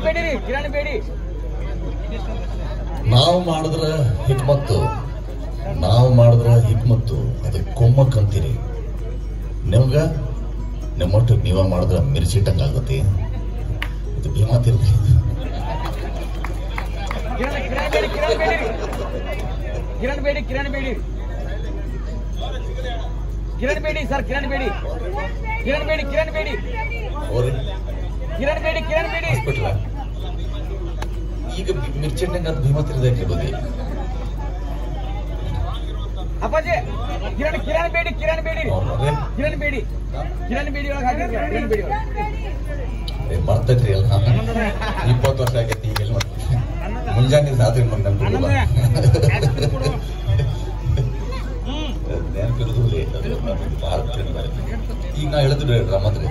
ಬೇಡಿ ರೀ ಕಿರಣ್ ಬೇಡಿ ನಾವು ಮಾಡಿದ್ರ ಹಿಕ್ಮತ್ತು ನಾವು ಮಾಡಿದ್ರ ಹಿಕ್ಮತ್ತು ಅದಕ್ಕೆ ಕೊಮ್ಮಕ್ ಅಂತೀರಿ ನಿಮ್ಗ ನಿಮ್ಮೊಟ್ಟು ನೀವ ಮಾಡಿದ್ರ ಮಿರ್ಚಿಟ್ಟಂಗ ಆಗತ್ತೆ ಇದು ಭೀಮಾ ತೀರ್ಥ ಕಿರಣ್ ಕಿರಣ್ ಬೇಡಿ ಕಿರಣ್ ಬೇಡಿ ರೀ ಕಿರಣ್ ಬೇಡಿ ಕಿರಣ್ ಬೇಡಿ ಕಿರಣ್ ಬೇಡಿ ಸರ್ ಕಿರಣ್ ಬೇಡಿ ಕಿರಣ್ ಬೇಡಿ ಕಿರಣ್ ಬೇಡಿ ಅವ್ರಿ ಕಿರಣ್ ಬೇಡಿ ಕಿರಣ್ ಬೇಡಿ ಹಾಸ್ಪಿಟ್ಲ ಈಗ ಮಿರ್ಚಿಟ್ಟಂಗ ಅದು ಭೀಮಾ ತೀರ್ಥ ಬಗ್ಗೆ ಅಪ್ಪಾಜಿ ಕಿರಣ್ ಕಿರಣ್ ಬೇಡಿ ಕಿರಣ್ ಬೇಡಿ ಅವ್ರ ಕಿರಣ್ ಬೇಡಿ ಕಿರಣ್ ಬೇಡಿ ಒಳಗೆ ಹಾಕಿರಿ ಕಿರಣ್ ಬೇಡಿ ಒಳಗೆ ಬರ್ತೈತ್ರಿ ಎಲ್ಲ ಇಪ್ಪತ್ತು ವರ್ಷ ಆಗೈತಿ ಈಗ ಎಲ್ಲಿ ಮಾಡ್ತೀವಿ ಮುಂಜಾನೆ ರಾತ್ರಿ ಮಂದಿ ಹ್ಮ್ ನೆನಪಿರೋದು ಲೇಟ್ ಅದು ಭಾಳ ಟ್ರೆಂಡ್ ಬರುತ್ತೆ ಈಗ ನಾ ಹೇಳಿದ್ರೆ ರಮತ್ರಿ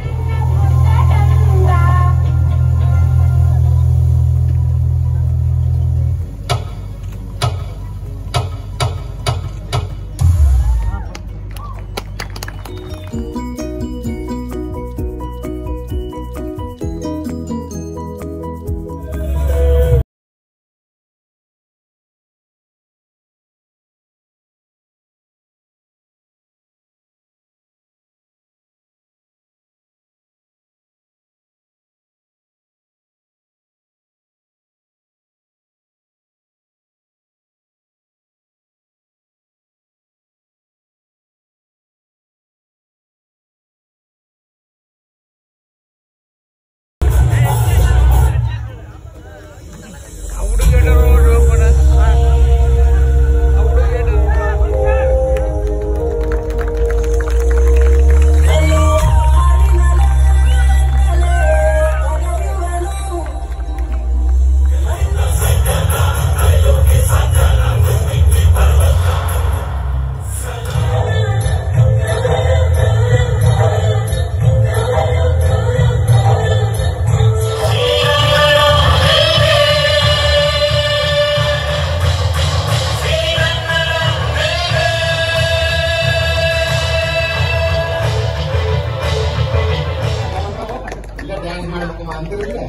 ಇಲ್ಲ ಡ್ಯಾನ್ಸ್ ಮಾಡ್ಬೇಕು ಅಂತಿರಲಿಲ್ಲ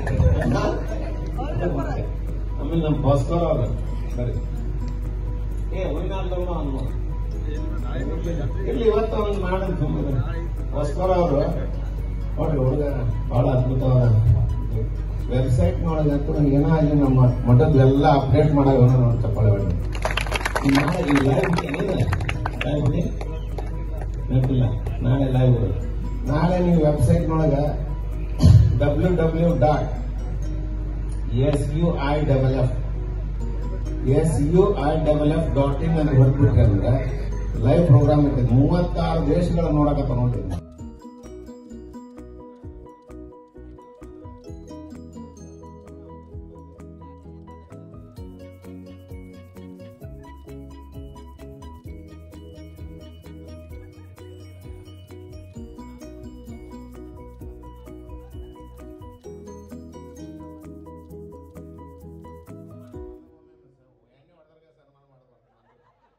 ಆಮೇಲೆ ನಮ್ಮ ಭಾಸ್ಕರ್ ಅವ್ರು ಸರಿ ಏ ಒಂದಾದ್ಲೂ ಅನ್ಮ ಇಲ್ಲಿ ಇವತ್ತು ಒಂದು ಮಾಡೋದು ಸುಮ್ಮನೆ ಭಾಸ್ಕರ್ ಅವರು ನೋಡ್ರಿ ಹುಡುಗ ಬಹಳ ಅದ್ಭುತವಾದ ವೆಬ್ಸೈಟ್ ನೋಡೋದಂತೂ ಏನೋ ಅಲ್ಲಿ ನಮ್ಮ ಮಠದ ಎಲ್ಲ ಅಪ್ಡೇಟ್ ಮಾಡೋ ನೋಡಿ ಚಪ್ಪಾಳೆ ಬೇಡ ನಾಳೆ ಈ ಲೈವ್ ಏನಿದೆ ಲೈವ್ ಬಿಡಿ ನೆನಪಿಲ್ಲ ನಾಳೆ ಲೈವ್ ಬಿಡು ನಾಳೆ ನೀವು ವೆಬ್ಸೈಟ್ ನೊಳಗ W W dot S U I double F S U I double F dot in ಅಂತ ಹೊರಟ್ಬಿಟ್ರೆ ಅಂದ್ರೆ ಲೈವ್ ಪ್ರೋಗ್ರಾಮ್ ಇರ್ತದೆ ಮೂವತ್ತಾರು ದೇಶಗಳ ನೋಡಕತ್ತ ನೋಡ್ರಿ